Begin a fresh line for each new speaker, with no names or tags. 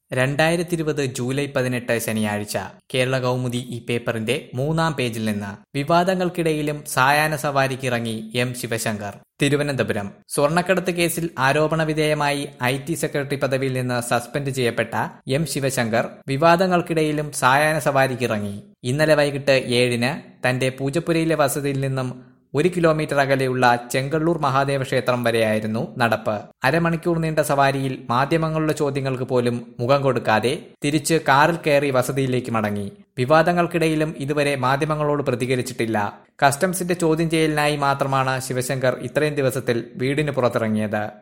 രണ്ടായിരത്തി ഇരുപത് ജൂലൈ പതിനെട്ട് ശനിയാഴ്ച കേരള കൗമുദി ഈ പേപ്പറിന്റെ മൂന്നാം പേജിൽ നിന്ന് വിവാദങ്ങൾക്കിടയിലും സായാഹ്ന സവാരിക്കിറങ്ങി എം ശിവശങ്കർ തിരുവനന്തപുരം സ്വർണ്ണക്കടത്ത് കേസിൽ ആരോപണ വിധേയമായി ഐ ടി സെക്രട്ടറി പദവിയിൽ നിന്ന് സസ്പെൻഡ് ചെയ്യപ്പെട്ട എം ശിവശങ്കർ വിവാദങ്ങൾക്കിടയിലും സായാഹ്ന സവാരിക്കിറങ്ങി ഇന്നലെ വൈകിട്ട് ഏഴിന് തന്റെ പൂജപ്പുരയിലെ വസതിയിൽ നിന്നും ഒരു കിലോമീറ്റർ അകലെയുള്ള ചെങ്കള്ളൂർ മഹാദേവ ക്ഷേത്രം വരെയായിരുന്നു നടപ്പ് അരമണിക്കൂർ നീണ്ട സവാരിയിൽ മാധ്യമങ്ങളുടെ ചോദ്യങ്ങൾക്ക് പോലും മുഖം കൊടുക്കാതെ തിരിച്ച് കാറിൽ കയറി വസതിയിലേക്ക് മടങ്ങി വിവാദങ്ങൾക്കിടയിലും ഇതുവരെ മാധ്യമങ്ങളോട് പ്രതികരിച്ചിട്ടില്ല കസ്റ്റംസിന്റെ ചോദ്യം ചെയ്യലിനായി മാത്രമാണ് ശിവശങ്കർ ഇത്രയും ദിവസത്തിൽ വീടിന് പുറത്തിറങ്ങിയത്